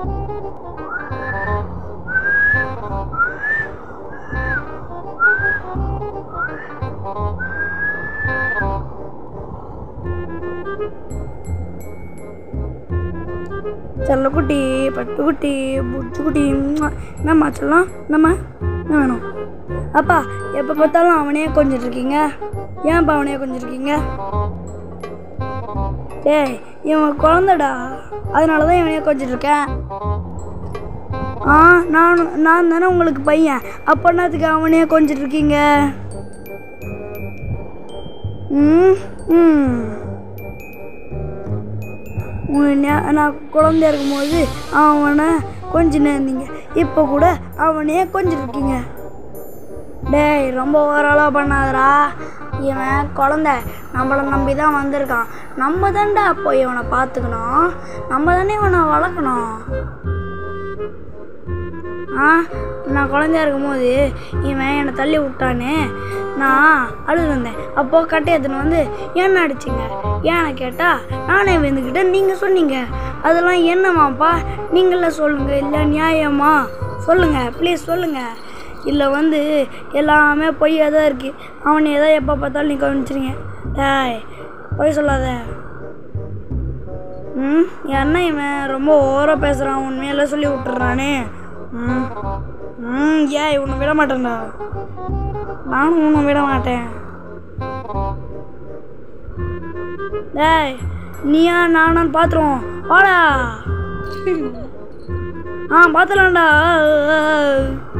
செல்லக்குட்டி பட்டுக்குட்டி புச்சுக்குட்டி என்னம்மா செல்லம் என்னம்மா என்ன வேணும் அப்பா எப்போ பார்த்தாலும் அவனே கொஞ்சிட்டு இருக்கீங்க ஏன்ப்பா அவனே கொஞ்சிட்டு இருக்கீங்க டேய் இவன் குழந்தடா அதனால தான் இவனே கொஞ்சிட்டு இருக்கேன் ஆ நான் நான் தானே உங்களுக்கு பையன் அப்போ என்னத்துக்கு அவனே கொஞ்சிட்டு இருக்கீங்க ம் ம் உங்க ஞா- நான் குழந்தையா இருக்கும்போது அவனை கொஞ்சினே இருந்தீங்க இப்போ கூட அவனையே கொஞ்சிட்டு இருக்கீங்க டேய் ரொம்ப ஓரளவு பண்ணாதடா இவன் குழந்த நம்மளை நம்பி தான் வந்திருக்கான் நம்ம தான்டா அப்போ இவனை பார்த்துக்கணும் நம்ம தானே இவனை வளர்க்கணும் ஆ நான் குழந்தையா இருக்கும்போது இவன் என்னை தள்ளி விட்டானே நான் அழுது வந்தேன் அப்போது கட்டை எடுத்துன்னு வந்து என்ன அடிச்சிங்க ஏன்னு கேட்டால் நானே வந்துக்கிட்டேன் நீங்கள் சொன்னீங்க அதெல்லாம் என்னமாப்பா நீங்களே சொல்லுங்கள் இல்லை நியாயமா சொல்லுங்கள் ப்ளீஸ் சொல்லுங்கள் இல்லை வந்து எல்லாமே பொய்யாக தான் இருக்குது அவனை ஏதோ எப்போ பார்த்தாலும் நீ கவனிச்சிருங்க டேய் பொய் சொல்லாத ம் என்ன இவன் ரொம்ப ஓவராக பேசுகிறான் உண்மையெல்லாம் சொல்லி விட்டுறானே ம் ம் ஏய் உன்னை விட மாட்டேன்டா நானும் உன்னை விட மாட்டேன் டேய் நீயா நானான்னு பார்த்துருவோம் வாடா ஆ பார்த்துலாம்டா